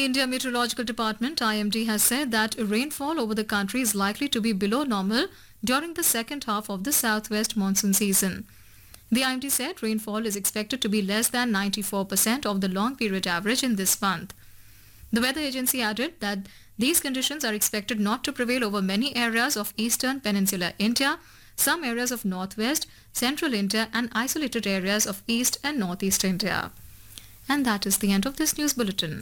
India Meteorological Department IMD has said that rainfall over the country is likely to be below normal during the second half of the southwest monsoon season. The IMD said rainfall is expected to be less than 94% of the long period average in this month. The weather agency added that these conditions are expected not to prevail over many areas of eastern peninsular India, some areas of northwest, central India and isolated areas of east and northeast India. And that is the end of this news bulletin.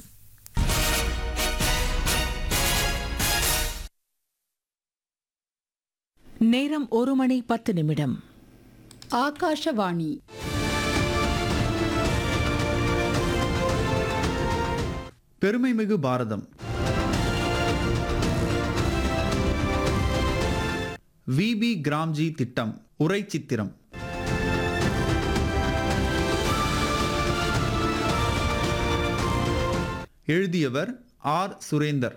நேரம் ஒரு மணி பத்து நிமிடம் ஆகாஷவாணி பெருமைமிகு பாரதம் VP கிராம்ஜி திட்டம் உரை சித்திரம் எழுதியவர் R Surender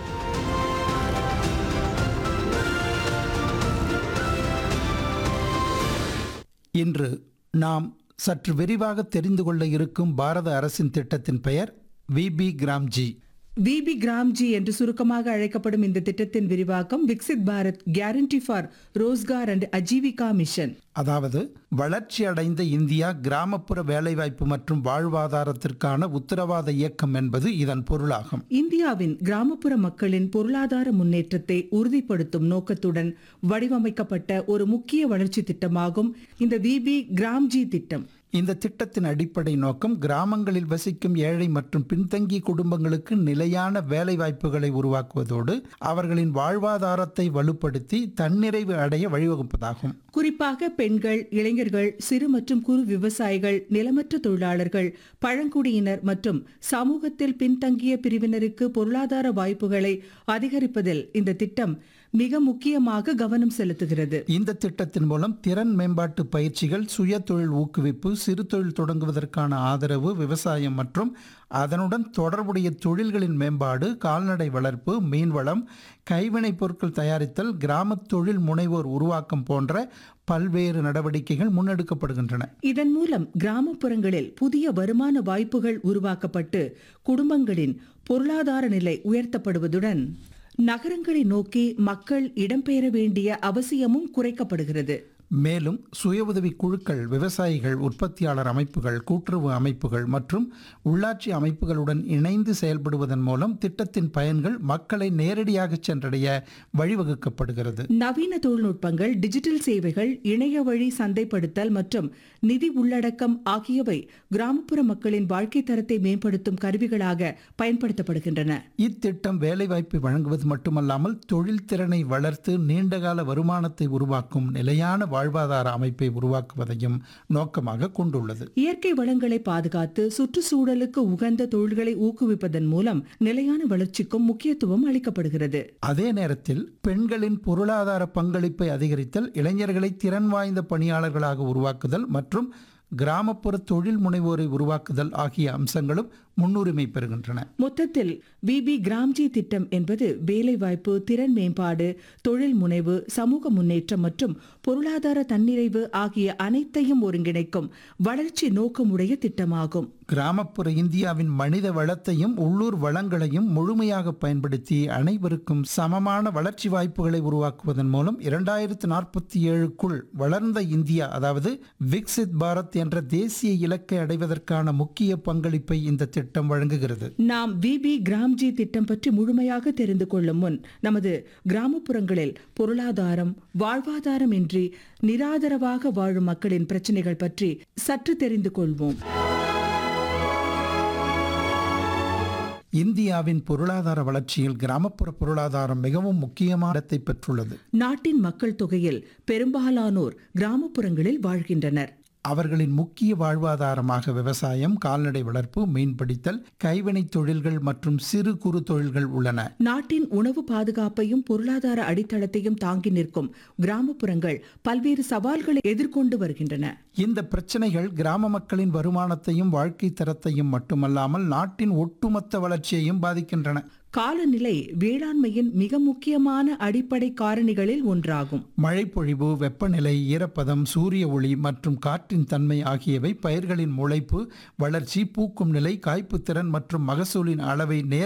இன்று நாம் சற்று விரிவாக தெரிந்து கொள்ள இருக்கும் பாரத அரசின் திட்டத்தின் பெயர் விபி கிராம்ஜி விபி கிராம்ஜி என்று சுருக்கமாக அழைக்கப்படும் இந்த திட்டத்தின் விரிவாக்கம் Viksit Bharat guarantee for Rozgar and Ajeevika mission அதாவது வளர்ச்சி அடைந்த இந்தியா கிராமப்புற வேலைவாய்ப்பு மற்றும் வாழ்வாதாரத்திற்கான உத்தரவாத இயக்கம் என்பது இதன் பொருளாகும் இந்தியாவின் கிராமப்புற மக்களின் பொருளாதார முன்னேற்றத்தை உறுதிப்படுத்தும் நோக்கத்துடன் வடிவமைக்கப்பட்ட ஒரு முக்கிய வளர்ச்சி திட்டமாகும் இந்த விபி கிராம்ஜி திட்டம் இந்த திட்டத்தின் அடிப்படை நோக்கம் கிராமங்களில் வசிக்கும் ஏழை மற்றும் பின்தங்கிய குடும்பங்களுக்கு நிலையான வேலைவாய்ப்புகளை உருவாக்குவதோடு அவர்களின் வாழ்வாதாரத்தை வலுப்படுத்தி தன்னிறைவு அடைய வழிவகுப்பதாகும் குறிப்பாக பெண்கள் இளைஞர்கள் சிறு மற்றும் குறு விவசாயிகள் நிலமற்ற தொழிலாளர்கள் பழங்குடியினர் மற்றும் சமூகத்தில் பின்தங்கிய பிரிவினருக்கு பொருளாதார வாய்ப்புகளை அதிகரிப்பதில் இந்த திட்டம் மிக முக்கியமாக கவனம் செலுத்துகிறது இந்த திட்டத்தின் மூலம் திறன் மேம்பாட்டு பயிற்சிகள் சுய தொழில் ஊக்குவிப்பு சிறு தொழில் தொடங்குவதற்கான ஆதரவு விவசாயம் மற்றும் அதனுடன் தொடர்புடைய தொழில்களின் மேம்பாடு கால்நடை வளர்ப்பு மீன்வளம் கைவினைப் பொருட்கள் தயாரித்தல் கிராம தொழில் முனைவோர் உருவாக்கம் போன்ற பல்வேறு நடவடிக்கைகள் முன்னெடுக்கப்படுகின்றன இதன் மூலம் கிராமப்புறங்களில் புதிய வருமான வாய்ப்புகள் உருவாக்கப்பட்டு குடும்பங்களின் பொருளாதார நிலை உயர்த்தப்படுவதுடன் நகரங்களை நோக்கி மக்கள் இடம்பெயர வேண்டிய அவசியமும் குறைக்கப்படுகிறது மேலும் சுய உதவி குழுக்கள் விவசாயிகள் உற்பத்தியாளர் அமைப்புகள் கூட்டுறவு அமைப்புகள் மற்றும் உள்ளாட்சி அமைப்புகளுடன் இணைந்து செயல்படுவதன் மூலம் திட்டத்தின் பயன்கள் மக்களை நேரடியாக சென்றடைய வழிவகுக்கப்படுகிறது நவீன தொழில்நுட்பங்கள் டிஜிட்டல் சேவைகள் இணைய வழி சந்தைப்படுத்தல் மற்றும் நிதி உள்ளடக்கம் ஆகியவை கிராமப்புற மக்களின் வாழ்க்கை தரத்தை மேம்படுத்தும் கருவிகளாக பயன்படுத்தப்படுகின்றன இத்திட்டம் வேலைவாய்ப்பை வழங்குவது மட்டுமல்லாமல் தொழில் திறனை வளர்த்து நீண்டகால வருமானத்தை உருவாக்கும் நிலையான வாழ்வாதார அமைப்பை உருவாக்குவதையும் நோக்கமாக கொண்டுள்ளது இயற்கை வளங்களை பாதுகாத்து சுற்றுச்சூழலுக்கு உகந்த தொழில்களை ஊக்குவிப்பதன் மூலம் நிலையான வளர்ச்சிக்கும் முக்கியத்துவம் அளிக்கப்படுகிறது அதே நேரத்தில் பெண்களின் பொருளாதார பங்களிப்பை அதிகரித்தல் இளைஞர்களை திறன் வாய்ந்த பணியாளர்களாக உருவாக்குதல் மற்றும் கிராமப்புற தொழில் முனைவோரை உருவாக்குதல் ஆகிய அம்சங்களும் முன்னுரிமை பெறுகின்றன மொத்தத்தில் விபி கிராம்ஜி திட்டம் என்பது வேலைவாய்ப்பு திறன் மேம்பாடு தொழில் முனைவு சமூக முன்னேற்றம் மற்றும் பொருளாதார தன்னிறைவு ஆகிய அனைத்தையும் ஒருங்கிணைக்கும் வளர்ச்சி நோக்கமுடைய திட்டமாகும் கிராமப்புற இந்தியாவின் மனித வளத்தையும் உள்ளூர் வளங்களையும் முழுமையாக பயன்படுத்தி அனைவருக்கும் சமமான வளர்ச்சி வாய்ப்புகளை உருவாக்குவதன் மூலம் இரண்டாயிரத்து நாற்பத்தி ஏழுக்குள் வளர்ந்த இந்தியா அதாவது விக்சித் பாரத் என்ற தேசிய இலக்கை அடைவதற்கான முக்கிய பங்களிப்பை இந்த திட்டம் வழங்குகிறது நாம் விபி கிராம்ஜி திட்டம் பற்றி முழுமையாக தெரிந்து கொள்ளும் முன் நமது கிராமப்புறங்களில் பொருளாதாரம் வாழ்வாதாரம் இன்றி நிராதரவாக வாழும் மக்களின் பிரச்சனைகள் பற்றி சற்று தெரிந்து கொள்வோம் இந்தியாவின் பொருளாதார வளர்ச்சியில் கிராமப்புற பொருளாதாரம் மிகவும் முக்கியமான இடத்தை பெற்றுள்ளது நாட்டின் மக்கள் தொகையில் பெரும்பாலானோர் கிராமப்புறங்களில் வாழ்கின்றனர் அவர்களின் முக்கிய வாழ்வாதாரமாக விவசாயம் கால்நடை வளர்ப்பு மீன்பிடித்தல் கைவினைத் தொழில்கள் மற்றும் சிறு குறு தொழில்கள் உள்ளன நாட்டின் உணவு பாதுகாப்பையும் பொருளாதார அடித்தளத்தையும் தாங்கி நிற்கும் கிராமப்புறங்கள் பல்வேறு சவால்களை எதிர்கொண்டு வருகின்றன இந்த பிரச்சனைகள் கிராம மக்களின் வருமானத்தையும் வாழ்க்கை தரத்தையும் மட்டுமல்லாமல் நாட்டின் ஒட்டுமொத்த வளர்ச்சியையும் பாதிக்கின்றன காலநிலை வேளாண்மையின் மிக முக்கியமான அடிப்படை காரணிகளில் ஒன்றாகும் மழைப்பொழிவு வெப்பநிலை ஈரப்பதம் சூரிய ஒளி மற்றும் காற்றின் தன்மை ஆகியவை பயிர்களின் முளைப்பு வளர்ச்சி பூக்கும் நிலை காய்ப்புத்திறன் மற்றும் மகசூலின் அளவை நேர்